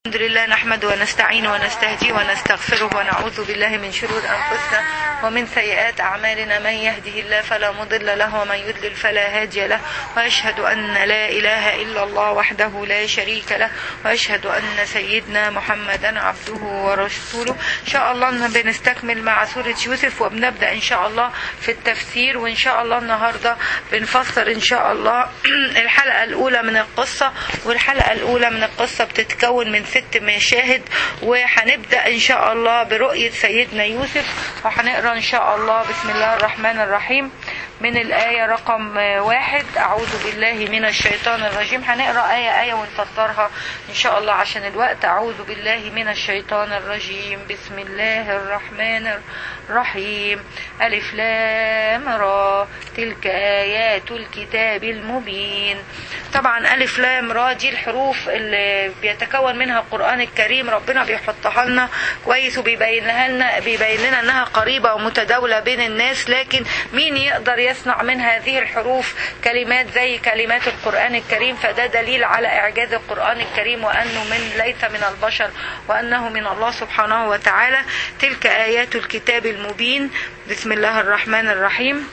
الحمد لله نحمد ونستعين ونستهدي ونستغفره ونعوذ بالله من شرور أنفسنا ومن سيئات أعمالنا من يهده الله فلا مضل له ومن يضلل فلا هادي له وأشهد أن لا إله إلا الله وحده لا شريك له وأشهد أن سيدنا محمدا عبده ورسوله إن شاء الله بنستكمل مع سورة يوسف وبنبدأ إن شاء الله في التفسير وإن شاء الله النهاردة بنفسر إن شاء الله الحلقة الأولى من القصة والحلقة الأولى من القصة بتتكون من ست مشاهد وهنبدأ إن شاء الله برؤية سيدنا يوسف وهنقرأ إن شاء الله بسم الله الرحمن الرحيم من الآية رقم واحد أعوذ بالله من الشيطان الرجيم هنقرأ آية آية ونفسرها إن شاء الله عشان الوقت أعوذ بالله من الشيطان الرجيم بسم الله الرحمن الرحيم ألف لام را تلك آيات الكتاب المبين طبعا ألف لام را دي الحروف اللي بيتكون منها القرآن الكريم ربنا بيحطها لنا كويس وبيبين لنا بيبين لنا انها قريبة ومتداولة بين الناس لكن مين يقدر يصنع من هذه الحروف كلمات زي كلمات القرآن الكريم فده دليل على إعجاز القرآن الكريم وأنه من ليس من البشر وأنه من الله سبحانه وتعالى تلك آيات الكتاب المبين بسم الله الرحمن الرحيم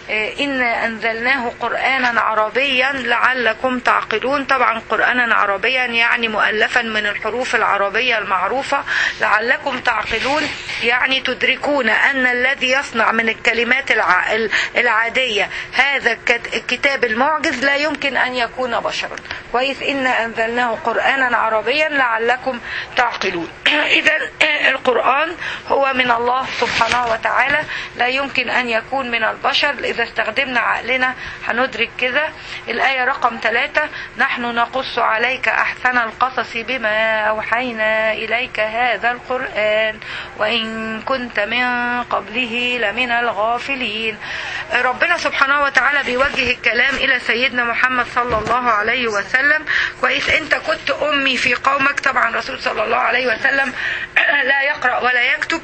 إنا أنزلناه قرآنا عربيا لعلكم تعقلون طبعا قرآنا عربيا يعني مؤلفا من الحروف العربية المعروفة لعلكم تعقلون يعني تدركون أن الذي يصنع من الكلمات العادية هذا الكتاب المعجز لا يمكن أن يكون بشرا كويس إنا أنزلناه قرآنا عربيا لعلكم تعقلون إذا القرآن هو من الله سبحانه وتعالى لا يمكن أن يكون من البشر إذا استخدمنا عقلنا هندرك كده الآية رقم ثلاثة نحن نقص عليك أحسن القصص بما أوحينا إليك هذا القرآن وإن كنت من قبله لمن الغافلين ربنا سبحانه وتعالى بيوجه الكلام إلى سيدنا محمد صلى الله عليه وسلم كويس أنت كنت أمي في قومك طبعا رسول صلى الله عليه وسلم لا يقرأ ولا يكتب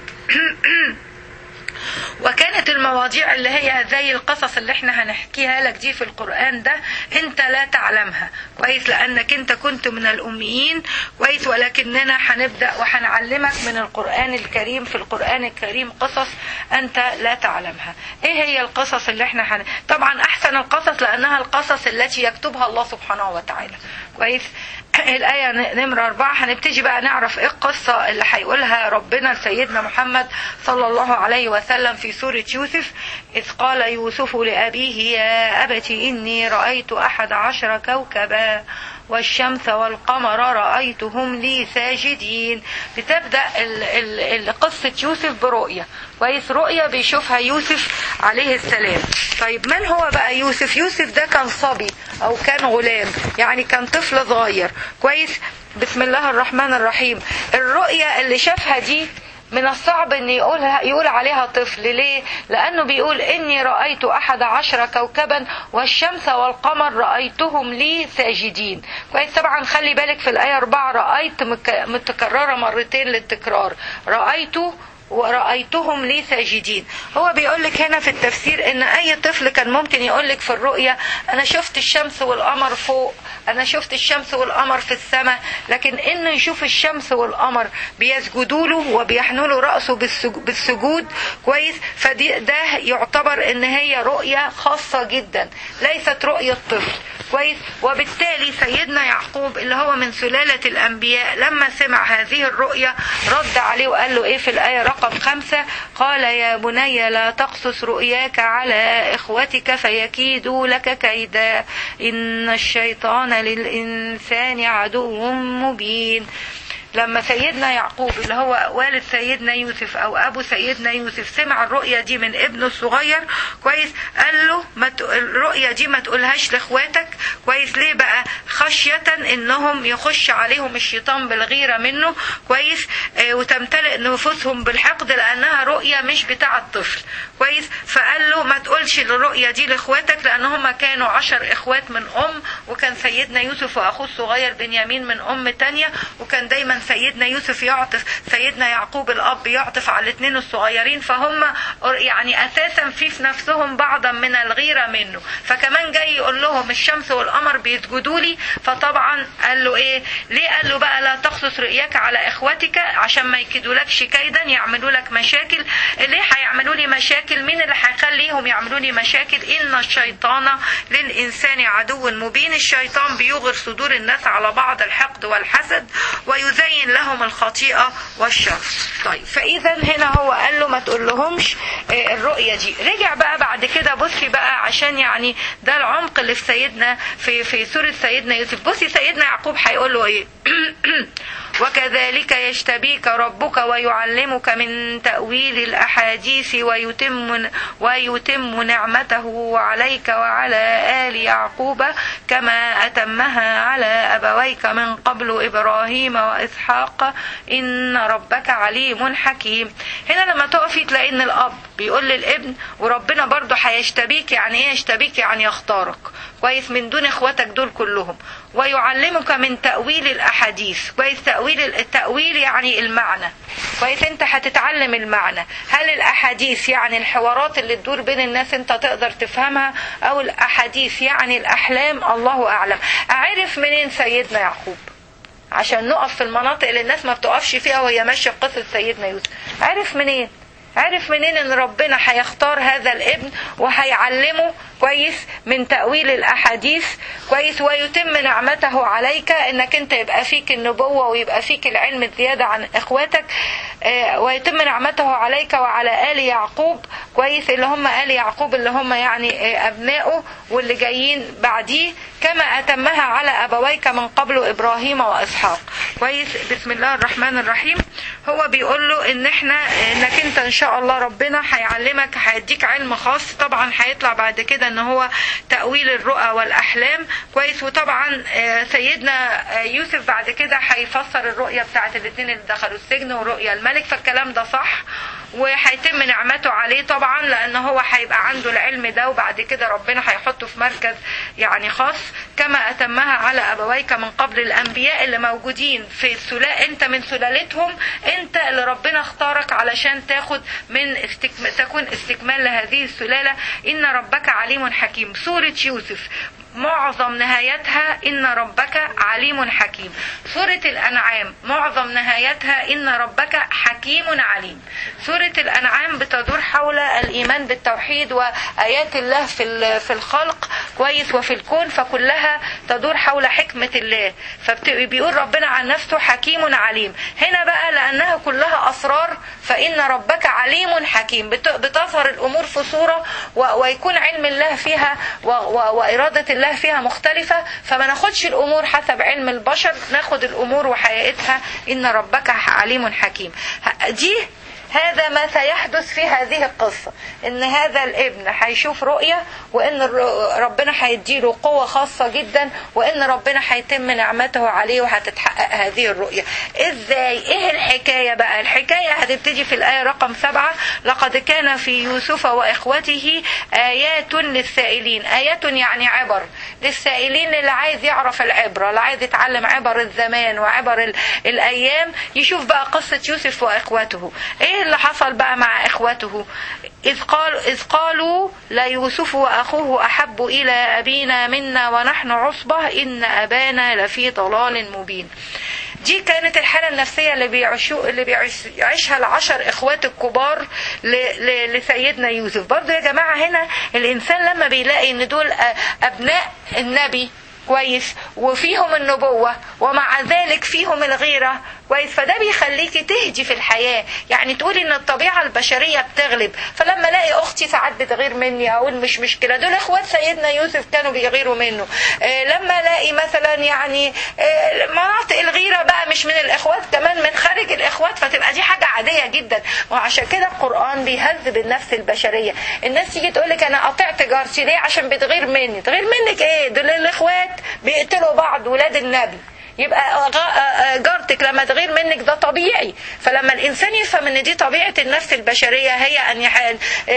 وكانت المواضيع اللي هي زي القصص اللي احنا هنحكيها لك دي في القرآن ده انت لا تعلمها كويس لانك انت كنت من الاميين كويس ولكننا هنبدأ وهنعلمك من القرآن الكريم في القرآن الكريم قصص انت لا تعلمها ايه هي القصص اللي احنا هن... طبعا احسن القصص لانها القصص التي يكتبها الله سبحانه وتعالى كويس الآية نمرة أربعة هنبتدي بقى نعرف إيه القصة اللي هيقولها ربنا لسيدنا محمد صلى الله عليه وسلم في سورة يوسف إذ قال يوسف لأبيه يا أبت إني رأيت أحد عشر كوكبا والشمس والقمر رأيتهم لي ساجدين بتبدأ ال ال قصة يوسف برؤية كويس رؤية بيشوفها يوسف عليه السلام طيب من هو بقى يوسف يوسف ده كان صبي أو كان غلام يعني كان طفل صغير كويس بسم الله الرحمن الرحيم الرؤية اللي شافها دي من الصعب ان يقولها يقول عليها طفل ليه لانه بيقول اني رايت احد عشر كوكبا والشمس والقمر رايتهم لي ساجدين كويس طبعا خلي بالك في الايه 4 رايت متكرره مرتين للتكرار رايت ورأيتهم لي ساجدين هو بيقول لك هنا في التفسير ان اي طفل كان ممكن يقول لك في الرؤية انا شفت الشمس والقمر فوق انا شفت الشمس والقمر في السماء لكن انه يشوف الشمس والقمر بيسجدوا له وبيحنوا له رأسه بالسجود كويس فدي ده يعتبر ان هي رؤية خاصة جدا ليست رؤية طفل كويس وبالتالي سيدنا يعقوب اللي هو من سلالة الأنبياء لما سمع هذه الرؤية رد عليه وقال له إيه في الآية رقم خمسة قال يا بني لا تقصص رؤياك على إخوتك فيكيدوا لك كيدا إن الشيطان للإنسان عدو مبين لما سيدنا يعقوب اللي هو والد سيدنا يوسف او ابو سيدنا يوسف سمع الرؤية دي من ابنه الصغير كويس قال له ما ت... الرؤية دي ما تقولهاش لاخواتك كويس ليه بقى خشية انهم يخش عليهم الشيطان بالغيرة منه كويس آه وتمتلئ نفوسهم بالحقد لانها رؤية مش بتاع الطفل كويس فقال له ما تقولش الرؤية دي لاخواتك لان هم كانوا عشر اخوات من ام وكان سيدنا يوسف واخوه الصغير بنيامين من ام تانية وكان دايما سيدنا يوسف يعطف سيدنا يعقوب الاب يعطف على الاثنين الصغيرين فهم يعني اساسا في في نفسهم بعضا من الغيره منه فكمان جاي يقول لهم الشمس والقمر بيسجدوا لي فطبعا قال له ايه ليه قال له بقى لا تقصص رؤياك على اخوتك عشان ما يكيدولكش كيدا يعملوا لك مشاكل ليه هيعملوا لي مشاكل مين اللي هيخليهم يعملوا لي مشاكل ان الشيطان للانسان عدو مبين الشيطان بيغر صدور الناس على بعض الحقد والحسد ويزين لهم الخطيئه والشر طيب فاذا هنا هو قال له ما تقول لهمش الرؤيه دي رجع بقى بعد كده بصي بقى عشان يعني ده العمق اللي في سيدنا في في سوره سيدنا يوسف بصي سيدنا يعقوب هيقول له ايه وكذلك يجتبيك ربك ويعلمك من تأويل الأحاديث ويتم ويتم نعمته عليك وعلى آل يعقوب كما أتمها على أبويك من قبل إبراهيم وإسحاق إن ربك عليم حكيم هنا لما تقفي تلاقي إن الأب بيقول للابن وربنا برضه هيجتبيك يعني إيه يجتبيك يعني يختارك كويس من دون إخواتك دول كلهم ويعلمك من تأويل الأحاديث كويس تأويل التأويل يعني المعنى كويس انت هتتعلم المعنى هل الأحاديث يعني الحوارات اللي تدور بين الناس انت تقدر تفهمها أو الأحاديث يعني الأحلام الله أعلم أعرف منين سيدنا يعقوب عشان نقف في المناطق اللي الناس ما بتقفش فيها وهي ماشية قصة سيدنا يوسف عرف منين عرف منين ان ربنا هيختار هذا الابن وهيعلمه كويس من تأويل الأحاديث كويس ويتم نعمته عليك انك انت يبقى فيك النبوة ويبقى فيك العلم الزيادة عن اخواتك ويتم نعمته عليك وعلى آل يعقوب كويس اللي هم آل يعقوب اللي هم يعني أبنائه واللي جايين بعديه كما أتمها على أبويك من قبل إبراهيم وإسحاق كويس بسم الله الرحمن الرحيم هو بيقول له ان احنا انك انت ان شاء الله ربنا هيعلمك هيديك علم خاص طبعا هيطلع بعد كده ان هو تأويل الرؤى والأحلام كويس وطبعا سيدنا يوسف بعد كده هيفسر الرؤية بتاعت الاثنين اللي دخلوا السجن ورؤيا الملك فالكلام ده صح وهيتم نعمته عليه طبعا لان هو هيبقى عنده العلم ده وبعد كده ربنا هيحطه في مركز يعني خاص كما اتمها على ابويك من قبل الانبياء اللي موجودين في السلاله انت من سلالتهم انت اللي ربنا اختارك علشان تاخد من استكمال تكون استكمال لهذه السلاله ان ربك عليم حكيم سوره يوسف معظم نهايتها إن ربك عليم حكيم سورة الأنعام معظم نهايتها إن ربك حكيم عليم سورة الأنعام بتدور حول الإيمان بالتوحيد وآيات الله في في الخلق كويس وفي الكون فكلها تدور حول حكمة الله فبيقول ربنا عن نفسه حكيم عليم هنا بقى لأنها كلها أسرار فإن ربك عليم حكيم بتظهر الأمور في صورة ويكون علم الله فيها وإرادة الله فيها مختلفة فما ناخدش الأمور حسب علم البشر ناخد الأمور وحقيقتها إن ربك عليم حكيم دي هذا ما سيحدث في هذه القصة ان هذا الابن هيشوف رؤية وان ربنا هيديله قوة خاصة جدا وان ربنا هيتم نعمته عليه وهتتحقق هذه الرؤية ازاي ايه الحكاية بقى الحكاية هتبتدي في الآية رقم سبعة لقد كان في يوسف واخوته آيات للسائلين آيات يعني عبر للسائلين اللي عايز يعرف العبرة اللي عايز يتعلم عبر الزمان وعبر الأيام يشوف بقى قصة يوسف واخوته ايه اللي حصل بقى مع اخوته اذ قالوا اذ قالوا ليوسف واخوه احب الى ابينا منا ونحن عصبه ان ابانا لفي ضلال مبين دي كانت الحالة النفسية اللي بيعيشوا اللي بيعيشها العشر اخوات الكبار لسيدنا يوسف برضه يا جماعة هنا الانسان لما بيلاقي ان دول ابناء النبي كويس وفيهم النبوة ومع ذلك فيهم الغيرة كويس فده بيخليكي تهدي في الحياة يعني تقولي ان الطبيعة البشرية بتغلب فلما الاقي اختي ساعات بتغير مني اقول مش مشكلة دول اخوات سيدنا يوسف كانوا بيغيروا منه آه لما الاقي مثلا يعني آه مناطق الغيرة بقى مش من الاخوات كمان من خارج الاخوات فتبقى دي حاجة عادية جدا وعشان كده القرآن بيهذب النفس البشرية الناس تيجي تقول لك انا قطعت جارتي ليه عشان بتغير مني تغير منك ايه دول الاخوات بيقتلوا بعض ولاد النبي يبقى جارتك لما تغير منك منك ده طبيعي فلما الانسان يفهم ان دي طبيعه النفس البشريه هي ان يح...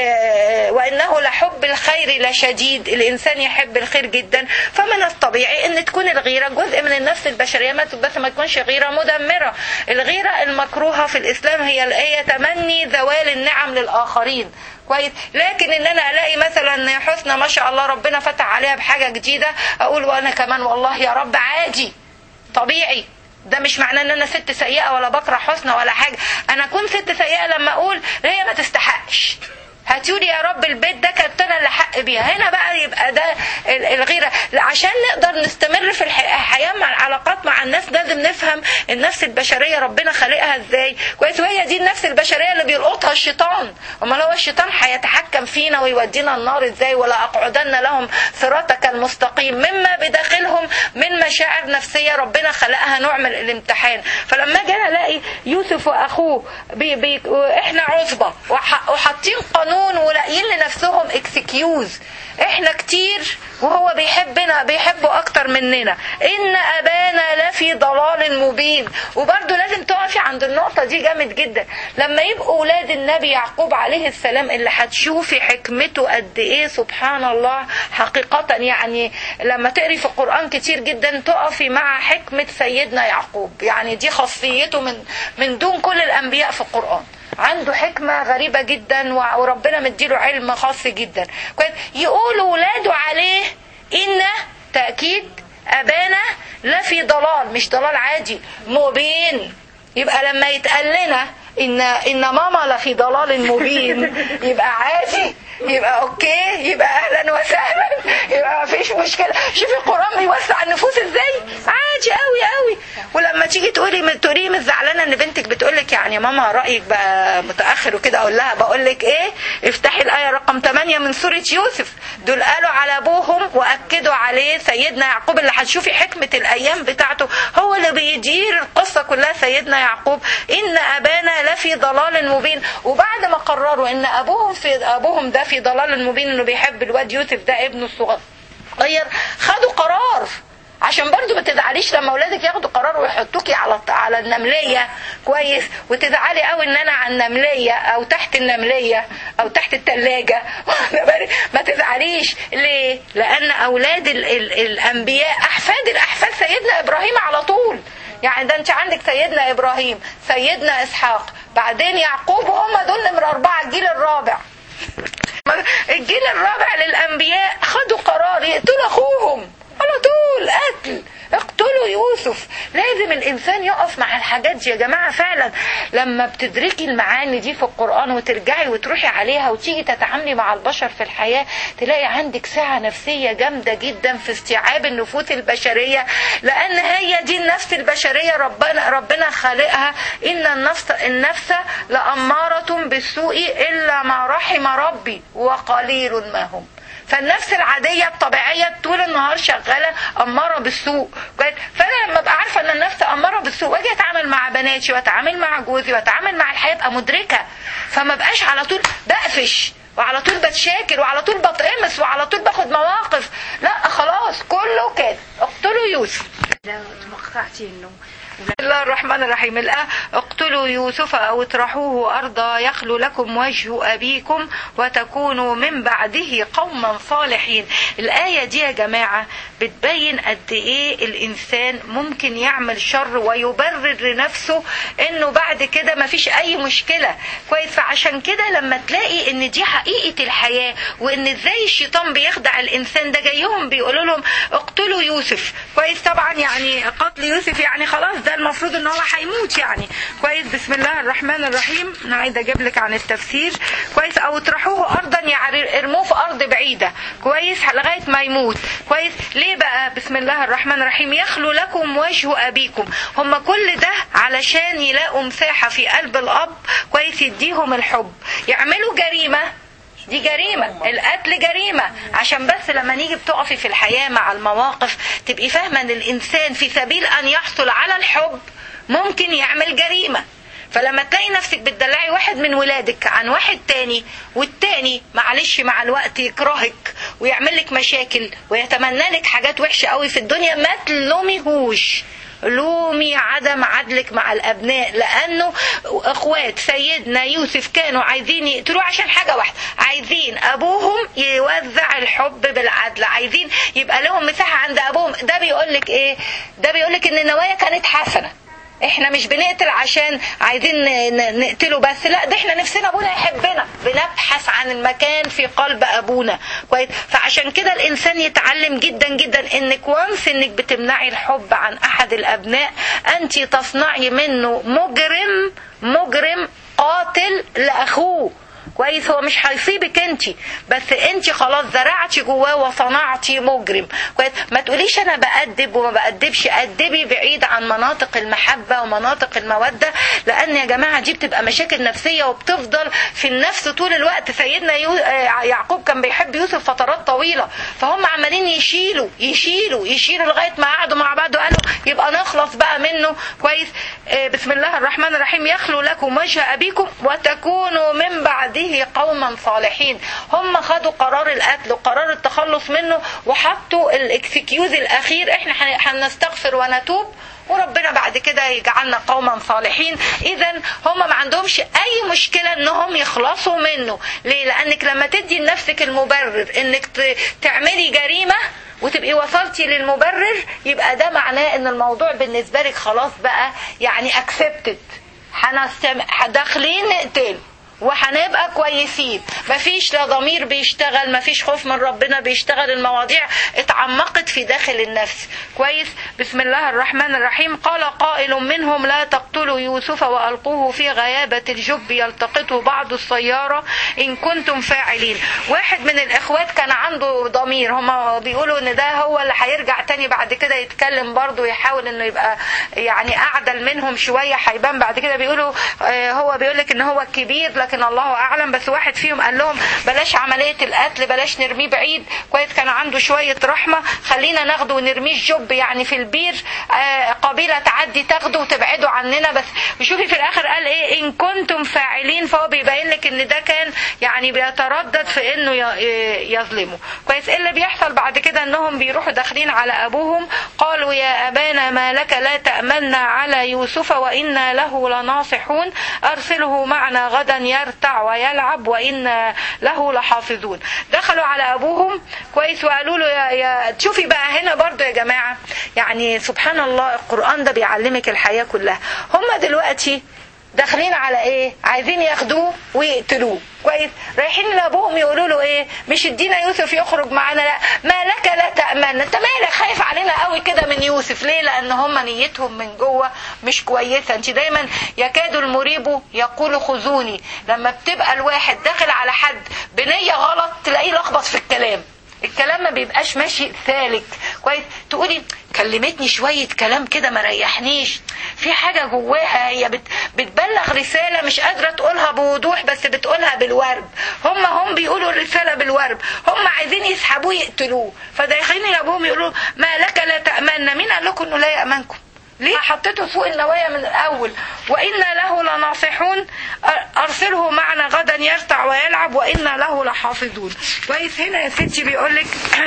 آه، وانه لحب الخير لشديد الانسان يحب الخير جدا فمن الطبيعي ان تكون الغيره جزء من النفس البشريه ما بس ما تكونش غيره مدمره الغيره المكروهه في الاسلام هي هي تمني زوال النعم للاخرين كويس لكن ان انا الاقي مثلا حسنى ما شاء الله ربنا فتح عليها بحاجه جديده اقول وانا كمان والله يا رب عادي طبيعي ده مش معناه ان انا ست سيئه ولا بكره حسنى ولا حاجه انا اكون ست سيئه لما اقول هي ما تستحقش هاتولي يا رب البيت ده كانت انا اللي حق بيها هنا بقى يبقى ده ال- الغيره عشان نقدر نستمر في الح- الحياه مع العلاقات مع الناس لازم نفهم النفس البشريه ربنا خالقها ازاي كويس وهي دي النفس البشريه اللي بيلقطها الشيطان امال هو الشيطان هيتحكم فينا ويودينا النار ازاي ولا اقعدن لهم صراطك المستقيم مما بداخلهم من مشاعر نفسيه ربنا خلقها نوع من الامتحان فلما اجي أنا الاقي يوسف واخوه بي بي احنا عصبه وح- وحاطين قانون ولاقيين لنفسهم اكسكيوز احنا كتير وهو بيحبنا بيحبه اكتر مننا ان ابانا لفي ضلال مبين وبرضه لازم تقفي عند النقطه دي جامد جدا لما يبقوا اولاد النبي يعقوب عليه السلام اللي هتشوفي حكمته قد ايه سبحان الله حقيقه يعني لما تقري في القران كتير جدا تقفي مع حكمه سيدنا يعقوب يعني دي خاصيته من من دون كل الانبياء في القران عنده حكمة غريبة جدا وربنا مديله علم خاص جدا كويس يقولوا ولاده عليه إن تأكيد أبانا لفي ضلال مش ضلال عادي مبين يبقى لما يتقال لنا إن إن ماما لفي ضلال مبين يبقى عادي يبقى اوكي يبقى اهلا وسهلا يبقى مفيش مشكله شوفي القران بيوسع النفوس ازاي عادي قوي قوي ولما تيجي تقولي تقولي مش زعلانه ان بنتك بتقول لك يعني ماما رايك بقى متاخر وكده اقول لها بقول لك ايه افتحي الايه رقم 8 من سوره يوسف دول قالوا على ابوهم واكدوا عليه سيدنا يعقوب اللي هتشوفي حكمه الايام بتاعته هو اللي بيدير القصه كلها سيدنا يعقوب ان ابانا لفي ضلال مبين وبعد ما قرروا ان ابوهم في ابوهم ده في ضلال مبين انه بيحب الواد يوسف ده ابنه الصغير خدوا قرار عشان برضو ما تزعليش لما اولادك ياخدوا قرار ويحطوكي على على النمليه كويس وتزعلي قوي ان انا على النمليه او تحت النمليه او تحت الثلاجه ما تزعليش ليه لان اولاد ال ال الانبياء احفاد الاحفاد سيدنا ابراهيم على طول يعني ده انت عندك سيدنا ابراهيم سيدنا اسحاق بعدين يعقوب وهم دول نمر اربعه الجيل الرابع الجيل الرابع للانبياء خدوا قرار يقتلوا اخوهم على طول قتل اقتلوا يوسف لازم الانسان يقف مع الحاجات دي يا جماعه فعلا لما بتدركي المعاني دي في القران وترجعي وتروحي عليها وتيجي تتعاملي مع البشر في الحياه تلاقي عندك سعه نفسيه جامده جدا في استيعاب النفوس البشريه لان هي دي النفس البشريه ربنا ربنا خالقها ان النفس النفس لاماره بالسوء الا ما رحم ربي وقليل ما هم فالنفس العاديه الطبيعيه طول النهار شغاله اماره بالسوء فانا لما ابقى عارفه ان النفس اماره بالسوء واجي اتعامل مع بناتي واتعامل مع جوزي واتعامل مع الحياه ابقى مدركه فما بقاش على طول بقفش وعلى طول بتشاكل وعلى طول بتقمص وعلى طول باخد مواقف لا خلاص كله كده اقتلوا يوسف توقعتي انه بسم الله الرحمن الرحيم الآن اقتلوا يوسف أو اطرحوه أرضا يخلو لكم وجه أبيكم وتكونوا من بعده قوما صالحين الآية دي يا جماعة بتبين قد إيه الإنسان ممكن يعمل شر ويبرر لنفسه إنه بعد كده مفيش أي مشكلة كويس فعشان كده لما تلاقي إن دي حقيقة الحياة وإن إزاي الشيطان بيخدع الإنسان ده جايهم بيقولوا لهم اقتلوا يوسف كويس طبعا يعني قتل يوسف يعني خلاص ده المفروض ان هو هيموت يعني كويس بسم الله الرحمن الرحيم انا عايزه اجيب لك عن التفسير كويس او اطرحوه ارضا يعني ارموه في ارض بعيده كويس لغايه ما يموت كويس ليه بقى بسم الله الرحمن الرحيم يخلو لكم وجه ابيكم هم كل ده علشان يلاقوا مساحه في قلب الاب كويس يديهم الحب يعملوا جريمه دي جريمة القتل جريمة عشان بس لما نيجي بتقفي في الحياة مع المواقف تبقي فاهمة ان الانسان في سبيل ان يحصل على الحب ممكن يعمل جريمة فلما تلاقي نفسك بتدلعي واحد من ولادك عن واحد تاني والتاني معلش مع الوقت يكرهك ويعمل لك مشاكل ويتمنى لك حاجات وحشة قوي في الدنيا ما تلوميهوش لومي عدم عدلك مع الابناء لانه اخوات سيدنا يوسف كانوا عايزين يقتلوه عشان حاجه واحده عايزين ابوهم يوزع الحب بالعدل عايزين يبقى لهم مساحه عند ابوهم ده بيقول لك ايه ده بيقول لك ان النوايا كانت حسنه احنا مش بنقتل عشان عايزين نقتله بس لا ده احنا نفسنا ابونا يحبنا بنبحث عن المكان في قلب ابونا كويس فعشان كده الانسان يتعلم جدا جدا انك وانس انك بتمنعي الحب عن احد الابناء انت تصنعي منه مجرم مجرم قاتل لاخوه كويس هو مش هيصيبك انت بس انت خلاص زرعتي جواه وصنعتي مجرم كويس ما تقوليش انا بأدب وما بأدبش أدبي بعيد عن مناطق المحبة ومناطق المودة لان يا جماعة دي بتبقى مشاكل نفسية وبتفضل في النفس طول الوقت سيدنا يو... يعقوب كان بيحب يوسف فترات طويلة فهم عمالين يشيلوا يشيلوا يشيلوا لغاية ما قعدوا مع بعض وقالوا يبقى نخلص بقى منه كويس بسم الله الرحمن الرحيم يخلو لكم وجه أبيكم وتكونوا من بعده قوما صالحين هم خدوا قرار القتل وقرار التخلص منه وحطوا الاكسكيوز الاخير احنا هنستغفر ونتوب وربنا بعد كده يجعلنا قوما صالحين اذا هم ما عندهمش اي مشكلة انهم يخلصوا منه ليه لانك لما تدي لنفسك المبرر انك تعملي جريمة وتبقي وصلتي للمبرر يبقى ده معناه ان الموضوع بالنسبة لك خلاص بقى يعني اكسبتد هنستم... داخلين نقتل وهنبقى كويسين مفيش لا ضمير بيشتغل مفيش خوف من ربنا بيشتغل المواضيع اتعمقت في داخل النفس كويس بسم الله الرحمن الرحيم قال قائل منهم لا تقتلوا يوسف وألقوه في غيابة الجب يلتقطه بعض السيارة إن كنتم فاعلين واحد من الإخوات كان عنده ضمير هما بيقولوا إن ده هو اللي هيرجع تاني بعد كده يتكلم برضه يحاول إنه يبقى يعني أعدل منهم شوية هيبان بعد كده بيقولوا هو بيقول لك إن هو الكبير لكن الله اعلم بس واحد فيهم قال لهم بلاش عمليه القتل بلاش نرميه بعيد كويس كان عنده شويه رحمه خلينا ناخده ونرميه الجب يعني في البير آه قبيله تعدي تاخده وتبعده عننا بس وشوفي في الاخر قال ايه ان كنتم فاعلين فهو بيبين لك ان ده كان يعني بيتردد في انه يظلمه كويس ايه اللي بيحصل بعد كده انهم بيروحوا داخلين على ابوهم قالوا يا ابانا ما لك لا تامنا على يوسف وانا له لناصحون ارسله معنا غدا يرى يرتع ويلعب وإن له لحافظون دخلوا على أبوهم كويس وقالوا له يا, يا شوفي بقى هنا برضو يا جماعة يعني سبحان الله القرآن ده بيعلمك الحياة كلها هم دلوقتي داخلين على ايه عايزين ياخدوه ويقتلوه كويس رايحين لابوهم يقولوا له ايه مش ادينا يوسف يخرج معانا لا ما لك لا تامن انت مالك خايف علينا قوي كده من يوسف ليه لان هم نيتهم من جوه مش كويسه انت دايما يكاد المريب يقول خذوني لما بتبقى الواحد داخل على حد بنيه غلط تلاقيه لخبط في الكلام الكلام ما بيبقاش ماشي سالك كويس تقولي كلمتني شوية كلام كده ما ريحنيش في حاجة جواها هي بت بتبلغ رسالة مش قادرة تقولها بوضوح بس بتقولها بالورب هم هم بيقولوا الرسالة بالورب هم عايزين يسحبوه يقتلوه فداخلين لابوهم يقولوا ما لك لا تأمنا مين قال لكم انه لا يأمنكم ليه حطيته فوق النوايا من الأول وإنا له لناصحون أرسله معنا غدا يرتع ويلعب وإنا له لحافظون كويس هنا يا ستي بيقولك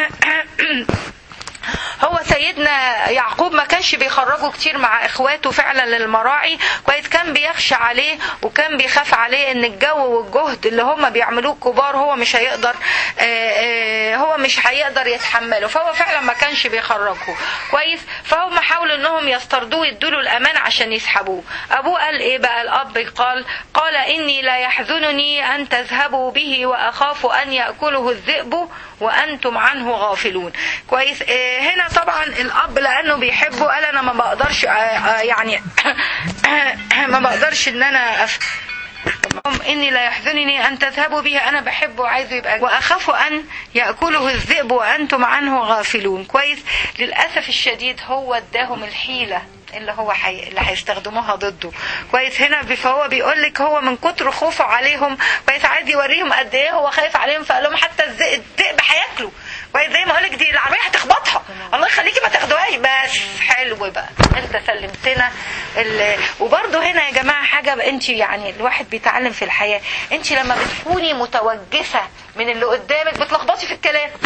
هو سيدنا يعقوب ما كانش بيخرجه كتير مع اخواته فعلا للمراعي كويس كان بيخشى عليه وكان بيخاف عليه ان الجو والجهد اللي هم بيعملوه الكبار هو مش هيقدر هو مش هيقدر يتحمله فهو فعلا ما كانش بيخرجه كويس فهم حاولوا انهم يستردوه يدوا له الامان عشان يسحبوه ابوه قال ايه بقى الاب قال قال اني لا يحزنني ان تذهبوا به واخاف ان ياكله الذئب وانتم عنه غافلون كويس هنا طبعا الاب لانه بيحبه قال انا ما بقدرش يعني ما بقدرش ان انا أف... إني لا يحزنني أن تذهبوا به أنا بحبه وعايزه يبقى وأخاف أن يأكله الذئب وأنتم عنه غافلون كويس للأسف الشديد هو اداهم الحيلة اللي هو حي... اللي هيستخدموها ضده كويس هنا فهو بيقول لك هو من كتر خوفه عليهم كويس عايز يوريهم قد ايه هو خايف عليهم فقال لهم حتى الذئب هياكله كويس زي ما اقول لك دي العربيه هتخبطها الله يخليكي ما تاخدوهاش بس حلو بقى انت سلمتنا ال... وبرده هنا يا جماعه حاجه انت يعني الواحد بيتعلم في الحياه انت لما بتكوني متوجسه من اللي قدامك بتلخبطي في الكلام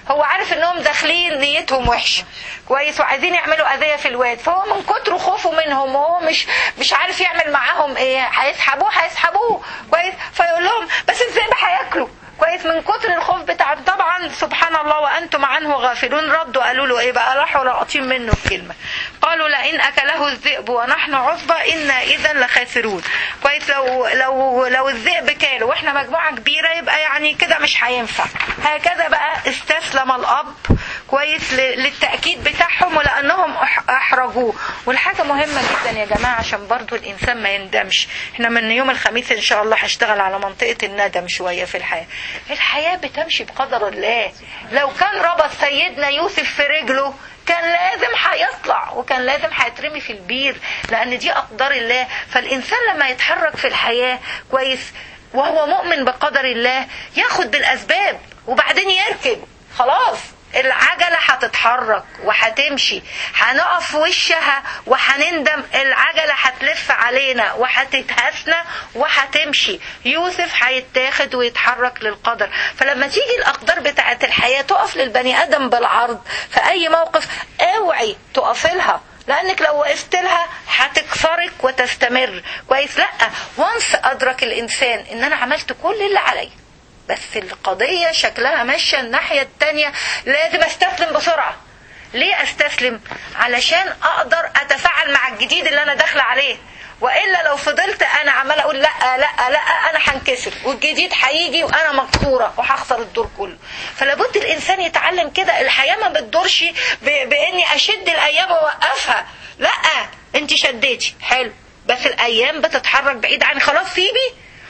هو عارف انهم داخلين نيتهم وحشه كويس وعايزين يعملوا اذيه في الواد فهو من كتر خوفه منهم وهو مش مش عارف يعمل معاهم ايه هيسحبوه هيسحبوه كويس فيقول لهم بس الذئب هياكلوا كويس من كتر الخوف بتاعهم طبعا سبحان الله وانتم عنه غافلون ردوا قالوا له ايه بقى راحوا لاقطين منه الكلمه قالوا لئن اكله الذئب ونحن عصبه انا اذا لخاسرون كويس لو لو لو الذئب كاله واحنا مجموعه كبيره يبقى يعني كده مش هينفع هكذا بقى استسلم الاب كويس ل- للتاكيد بتاعهم ولانهم أح- احرجوه والحاجه مهمه جدا يا جماعه عشان برضو الانسان ما يندمش احنا من يوم الخميس ان شاء الله هشتغل على منطقه الندم شويه في الحياه الحياه بتمشي بقدر الله لو كان ربط سيدنا يوسف في رجله كان لازم هيطلع وكان لازم هيترمي في البير لان دي اقدار الله فالانسان لما يتحرك في الحياه كويس وهو مؤمن بقدر الله ياخد بالاسباب وبعدين يركب خلاص العجلة هتتحرك وهتمشي هنقف في وشها وهنندم العجلة هتلف علينا وهتتهسنا وهتمشي يوسف هيتاخد ويتحرك للقدر فلما تيجي الأقدار بتاعت الحياة تقف للبني آدم بالعرض في أي موقف اوعي تقف لها لانك لو وقفت لها هتكسرك وتستمر كويس لا وانس ادرك الانسان ان انا عملت كل اللي عليا بس القضية شكلها ماشية الناحية التانية لازم استسلم بسرعة ليه استسلم علشان اقدر اتفاعل مع الجديد اللي انا داخله عليه والا لو فضلت انا عماله اقول لا لا لا انا هنكسر والجديد هيجي وانا مكسوره وهخسر الدور كله فلابد الانسان يتعلم كده الحياه ما بتدورش ب- باني اشد الايام واوقفها لا انت شديتي حلو بس الايام بتتحرك بعيد عني خلاص سيبي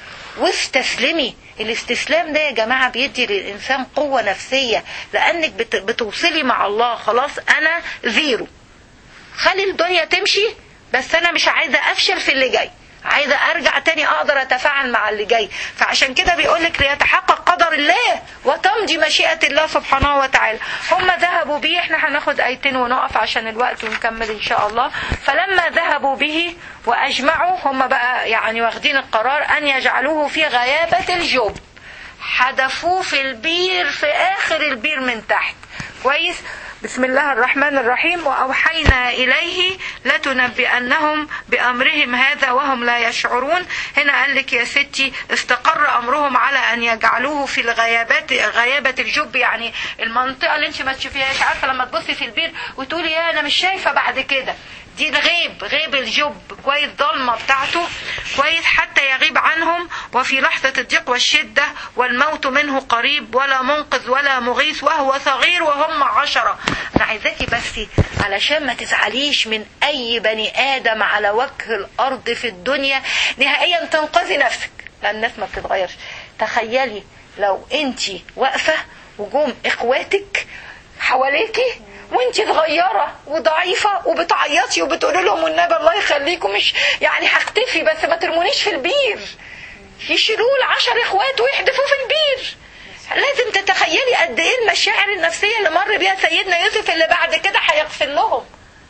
واستسلمي الاستسلام ده يا جماعة بيدي للإنسان قوة نفسية لأنك بت- بتوصلي مع الله خلاص أنا زيرو خلي الدنيا تمشي بس أنا مش عايزة أفشل في اللي جاي عايزة أرجع تاني أقدر أتفاعل مع اللي جاي فعشان كده بيقولك ليتحقق قدر الله وتمضي مشيئة الله سبحانه وتعالى هم ذهبوا به احنا هناخد آيتين ونقف عشان الوقت ونكمل إن شاء الله فلما ذهبوا به وأجمعوا هم بقى يعني واخدين القرار أن يجعلوه في غيابة الجب حدفوه في البير في آخر البير من تحت كويس بسم الله الرحمن الرحيم وأوحينا إليه لتنبئنهم بأمرهم هذا وهم لا يشعرون هنا قال لك يا ستي استقر أمرهم على أن يجعلوه في الغيابات غيابة الجب يعني المنطقة اللي انت ما تشوفيهاش عارفة لما تبصي في البير وتقولي يا أنا مش شايفة بعد كده دي الغيب غيب الجب كويس ضلمة بتاعته كويس حتى يغيب عنهم وفي لحظة الضيق والشدة والموت منه قريب ولا منقذ ولا مغيث وهو صغير وهم عشرة أنا عايزاكي بس علشان ما تزعليش من أي بني آدم على وجه الأرض في الدنيا نهائيا تنقذي نفسك لأن الناس ما بتتغيرش تخيلي لو انت واقفة وجوم اخواتك حواليكي وانت صغيرة وضعيفة وبتعيطي وبتقولي لهم والنبي الله يخليكم مش يعني هختفي بس ما ترمونيش في البير يشيلوه العشر اخوات ويحدفوه في البير لازم تتخيلي قد ايه المشاعر النفسية اللي مر بيها سيدنا يوسف اللي بعد كده هيغفر لهم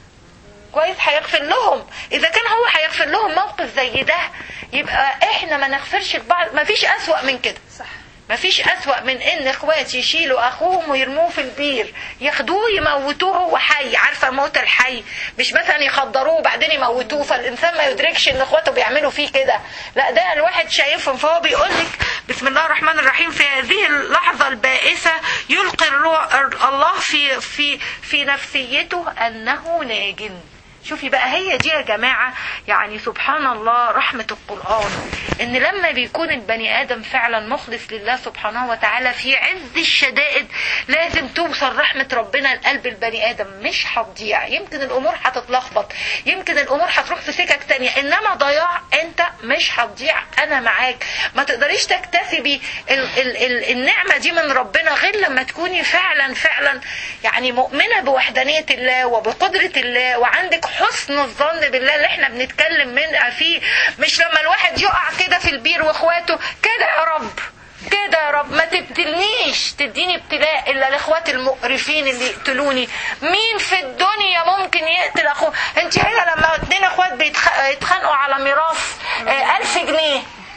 كويس هيغفر لهم اذا كان هو هيغفر لهم موقف زي ده يبقى احنا ما نغفرش لبعض ما فيش اسوأ من كده صح ما فيش أسوأ من إن إخوات يشيلوا أخوهم ويرموه في البير ياخدوه يموتوه هو حي عارفة موت الحي مش مثلا يخدروه وبعدين يموتوه فالإنسان ما يدركش إن إخواته بيعملوا فيه كده لا ده الواحد شايفهم فهو بيقول لك بسم الله الرحمن الرحيم في هذه اللحظة البائسة يلقي الروح الله في في في نفسيته أنه ناج شوفي بقى هي دي يا جماعة يعني سبحان الله رحمة القرآن ان لما بيكون البني ادم فعلا مخلص لله سبحانه وتعالى في عز الشدائد لازم توصل رحمة ربنا لقلب البني ادم مش هتضيع يمكن الامور هتتلخبط يمكن الامور هتروح في سكك تانية انما ضياع انت مش هتضيع انا معاك ما تقدريش تكتسبي ال ال ال النعمة دي من ربنا غير لما تكوني فعلا فعلا يعني مؤمنة بوحدانية الله وبقدرة الله وعندك حسن الظن بالله اللي احنا بنتكلم من فيه مش لما الواحد يقع كده في البير واخواته كده يا رب كده يا رب ما تبتلنيش تديني ابتلاء الا الاخوات المقرفين اللي يقتلوني مين في الدنيا ممكن يقتل اخوه انت هنا لما اتنين اخوات بيتخانقوا على ميراث آه، ألف جنيه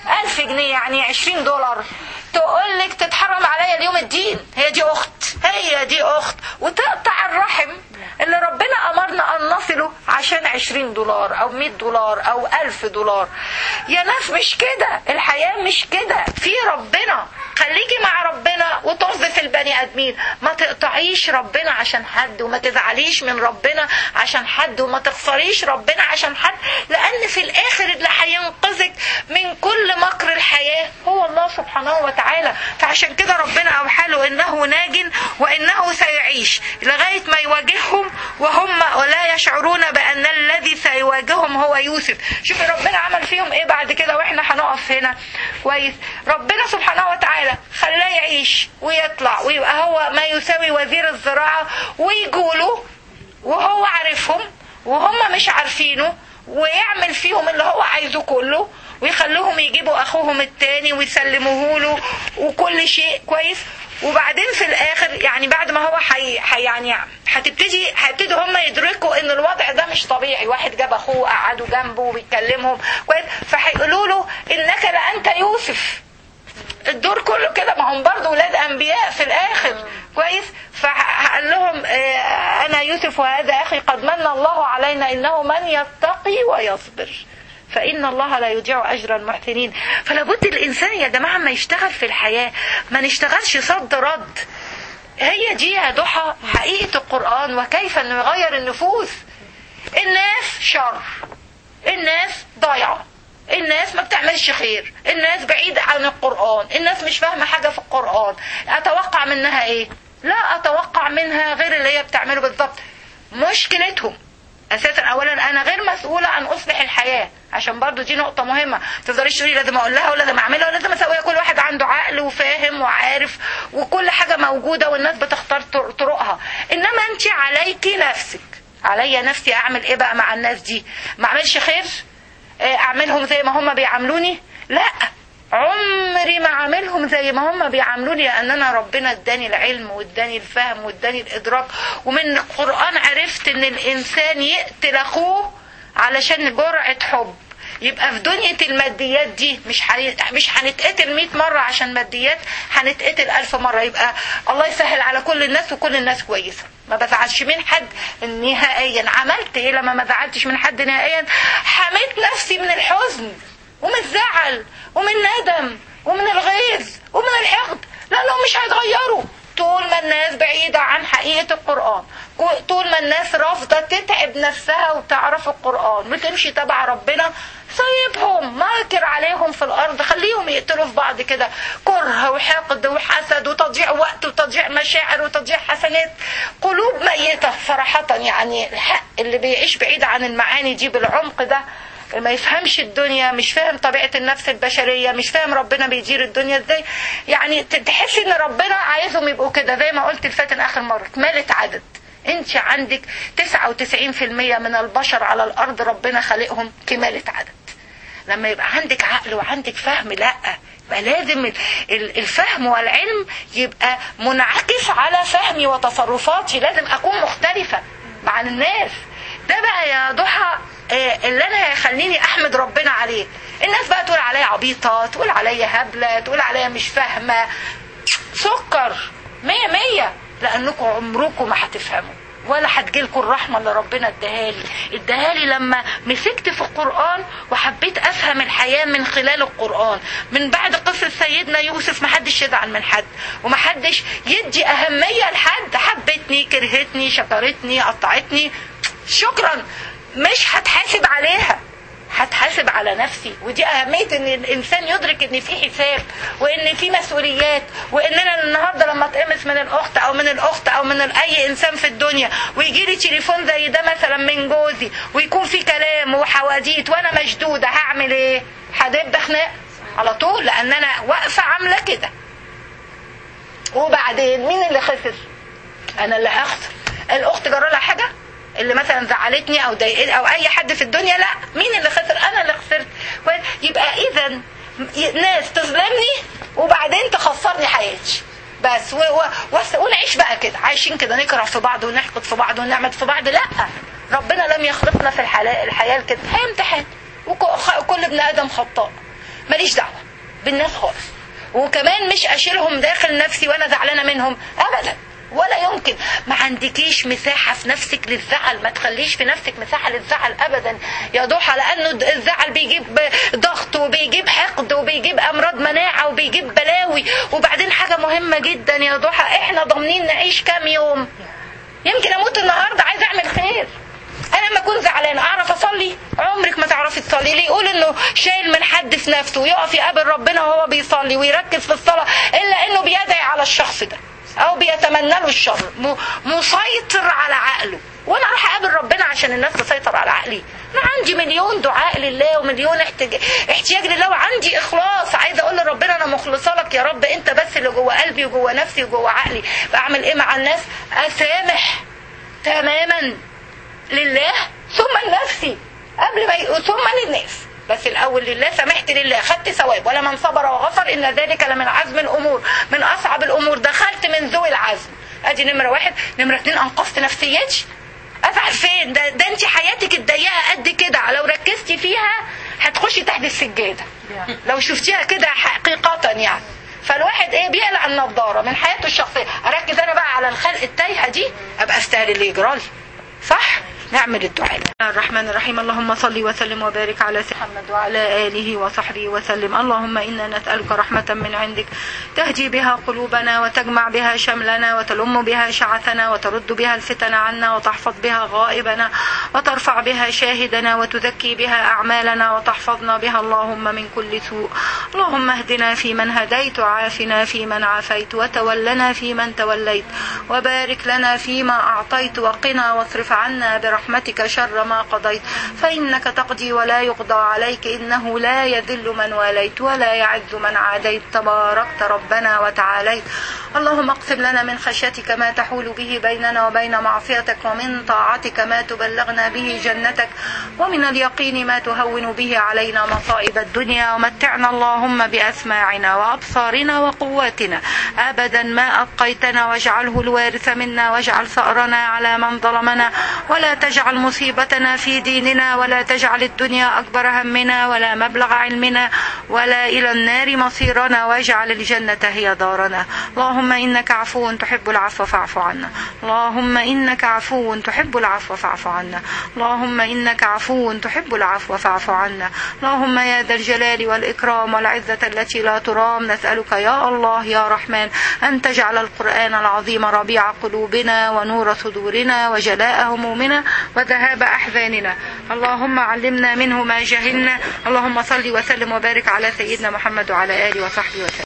ألف جنيه يعني عشرين دولار تقول لك تتحرم عليا اليوم الدين هي دي أخت هي دي أخت وتقطع الرحم اللي ربنا أمرنا أن نصله عشان عشرين دولار أو مئة دولار أو ألف دولار يا ناس مش كده الحياة مش كده في ربنا خليكي مع ربنا وترضي في البني ادمين ما تقطعيش ربنا عشان حد وما تزعليش من ربنا عشان حد وما تخسريش ربنا عشان حد لان في الاخر اللي هينقذك من كل مكر الحياه هو الله سبحانه وتعالى فعشان كده ربنا اوحى له انه ناج وانه سيعيش لغايه ما يواجههم وهم لا يشعرون بان الذي سيواجههم هو يوسف شوفي ربنا عمل فيهم ايه بعد كده واحنا هنقف هنا كويس ربنا سبحانه وتعالى خلاه يعيش ويطلع ويبقى هو ما يساوي وزير الزراعة ويقولوا وهو عارفهم وهم مش عارفينه ويعمل فيهم اللي هو عايزه كله ويخلوهم يجيبوا اخوهم التاني ويسلموه له وكل شيء كويس وبعدين في الاخر يعني بعد ما هو حي, حي يعني هتبتدي هيبتدوا هم يدركوا ان الوضع ده مش طبيعي واحد جاب اخوه قعدوا جنبه وبيكلمهم كويس فهيقولوا له انك لانت يوسف الدور كله كده ما هم برضه ولاد انبياء في الاخر كويس فقال لهم آه انا يوسف وهذا اخي قد من الله علينا انه من يتقي ويصبر فإن الله لا يضيع أجر المحسنين فلابد الإنسان يا جماعة ما يشتغل في الحياة ما نشتغلش صد رد هي دي يا ضحى حقيقة القرآن وكيف أنه يغير النفوس الناس شر الناس ضايعة الناس ما بتعملش خير الناس بعيدة عن القرآن الناس مش فاهمة حاجة في القرآن أتوقع منها إيه لا أتوقع منها غير اللي هي بتعمله بالضبط مشكلتهم اساسا اولا انا غير مسؤوله ان اصلح الحياه عشان برضو دي نقطه مهمه تقدريش تقولي لازم اقول لها ولازم اعملها ولازم اسويها كل واحد عنده عقل وفاهم وعارف وكل حاجه موجوده والناس بتختار طرقها انما انت عليكي نفسك عليا نفسي اعمل ايه بقى مع الناس دي ما اعملش خير اعملهم زي ما هم بيعاملوني لا عمري ما عاملهم زي ما هم بيعاملوني لان انا ربنا اداني العلم واداني الفهم واداني الادراك ومن القران عرفت ان الانسان يقتل اخوه علشان جرعه حب يبقى في دنيا الماديات دي مش حي... مش هنتقتل 100 مره عشان ماديات هنتقتل 1000 مره يبقى الله يسهل على كل الناس وكل الناس كويسه ما بزعلش من حد نهائيا عملت ايه لما ما زعلتش من حد نهائيا حميت نفسي من الحزن ومن الزعل ومن الندم ومن الغيظ ومن الحقد لانهم مش هيتغيروا طول ما الناس بعيدة عن حقيقة القرآن طول ما الناس رافضة تتعب نفسها وتعرف القرآن وتمشي تبع ربنا سيبهم ماكر عليهم في الأرض خليهم يقتلوا في بعض كده كره وحقد وحسد وتضييع وقت وتضييع مشاعر وتضييع حسنات قلوب ميتة صراحة يعني الحق اللي بيعيش بعيد عن المعاني دي بالعمق ده ما يفهمش الدنيا مش فاهم طبيعة النفس البشرية مش فاهم ربنا بيدير الدنيا ازاي يعني تحس ان ربنا عايزهم يبقوا كده زي ما قلت الفاتن اخر مرة كمالة عدد انت عندك 99% من البشر على الارض ربنا خلقهم كمالة عدد لما يبقى عندك عقل وعندك فهم لا يبقى لازم الفهم والعلم يبقى منعكس على فهمي وتصرفاتي لازم اكون مختلفة مع الناس ده بقى يا ضحى اللي انا هيخليني احمد ربنا عليه الناس بقى تقول عليا عبيطه تقول عليا هبله تقول عليا مش فاهمه سكر مية مية لانكم عمركم ما هتفهموا ولا هتجيلكم الرحمة اللي ربنا اداهالي اداهالي لما مسكت في القرآن وحبيت افهم الحياة من خلال القرآن من بعد قصة سيدنا يوسف محدش يزعل من حد ومحدش يدي اهمية لحد حبتني كرهتني شكرتني قطعتني شكرا مش هتحاسب عليها هتحاسب على نفسي ودي أهمية إن الإنسان يدرك إن في حساب وإن في مسؤوليات وإن أنا النهاردة لما أتقمص من الأخت أو من الأخت أو من أي إنسان في الدنيا ويجي لي تليفون زي ده مثلا من جوزي ويكون في كلام وحواديت وأنا مشدودة هعمل إيه؟ هتبدا خناق على طول لأن أنا واقفة عاملة كده وبعدين مين اللي خسر؟ أنا اللي هخسر الأخت جرى لها حاجة؟ اللي مثلا زعلتني او ضايقتني او اي حد في الدنيا لا مين اللي خسر انا اللي خسرت يبقى اذا ناس تظلمني وبعدين تخسرني حياتي بس و... و... ونعيش بقى كده عايشين كده نكره في بعض ونحقد في بعض ونعمل في بعض لا ربنا لم يخلقنا في الحياه الحياه كده هي امتحان وكل ابن ادم خطاء ماليش دعوه بالناس خالص وكمان مش اشيلهم داخل نفسي وانا زعلانه منهم ابدا ولا يمكن ما عندكيش مساحة في نفسك للزعل ما تخليش في نفسك مساحة للزعل أبدا يا ضحى لأنه الزعل بيجيب ضغط وبيجيب حقد وبيجيب أمراض مناعة وبيجيب بلاوي وبعدين حاجة مهمة جدا يا ضحى احنا ضامنين نعيش كام يوم يمكن أموت النهاردة عايز أعمل خير انا لما اكون زعلان اعرف اصلي عمرك ما تعرفي تصلي ليه يقول انه شايل من حد في نفسه ويقف يقابل ربنا وهو بيصلي ويركز في الصلاه الا انه بيدعي على الشخص ده او بيتمنى له الشر مسيطر على عقله وانا راح اقابل ربنا عشان الناس تسيطر على عقلي انا عندي مليون دعاء لله ومليون احتياج, احتياج لله وعندي اخلاص عايزه اقول لربنا انا مخلصه لك يا رب انت بس اللي جوه قلبي وجوه نفسي وجوه عقلي بعمل ايه مع الناس اسامح تماما لله ثم لنفسي قبل ما ي... ثم للناس بس الاول لله سمحت لله خدت ثواب ولا من صبر وغفر ان ذلك لمن عزم الامور من اصعب الامور دخلت من ذوي العزم ادي نمره واحد نمره اتنين انقذت نفسيتي ازعل فين ده, ده انت حياتك الضيقه قد كده لو ركزتي فيها هتخشي تحت السجاده لو شفتيها كده حقيقه يعني فالواحد ايه بيقلع النضاره من حياته الشخصيه اركز انا بقى على الخلق التايهه دي ابقى استاهل اللي يجرالي صح نعمل الدعاء الرحمن الرحيم اللهم صل وسلم وبارك على سيدنا محمد وعلى آله وصحبه وسلم اللهم إنا نسألك رحمة من عندك تهدي بها قلوبنا وتجمع بها شملنا وتلم بها شعثنا وترد بها الفتن عنا وتحفظ بها غائبنا وترفع بها شاهدنا وتزكي بها أعمالنا وتحفظنا بها اللهم من كل سوء اللهم اهدنا فيمن هديت وعافنا فيمن عافيت وتولنا فيمن توليت وبارك لنا فيما أعطيت وقنا واصرف عنا برحمتك شر ما قضيت فإنك تقضي ولا يقضى عليك إنه لا يذل من واليت ولا يعز من عاديت تباركت ربنا وتعاليت اللهم اقسم لنا من خشيتك ما تحول به بيننا وبين معصيتك ومن طاعتك ما تبلغنا به جنتك ومن اليقين ما تهون به علينا مصائب الدنيا ومتعنا اللهم بأسماعنا وأبصارنا وقواتنا أبدا ما أبقيتنا واجعله الوارث منا واجعل ثأرنا على من ظلمنا ولا تجعل مصيبتنا في ديننا ولا تجعل الدنيا أكبر همنا ولا مبلغ علمنا ولا إلى النار مصيرنا واجعل الجنة هي دارنا اللهم إنك عفو تحب العفو فاعف عنا اللهم إنك عفو تحب العفو فاعف عنا اللهم إنك عفو تحب العفو فاعف عنا اللهم يا ذا الجلال والإكرام والعزة التي لا ترام نسألك يا الله يا رحمن أن تجعل القرآن العظيم ربيع قلوبنا ونور صدورنا وجلاء همومنا وذهاب أحزاننا اللهم علمنا منه ما جهلنا اللهم صل وسلم وبارك على سيدنا محمد وعلى آله وصحبه وسلم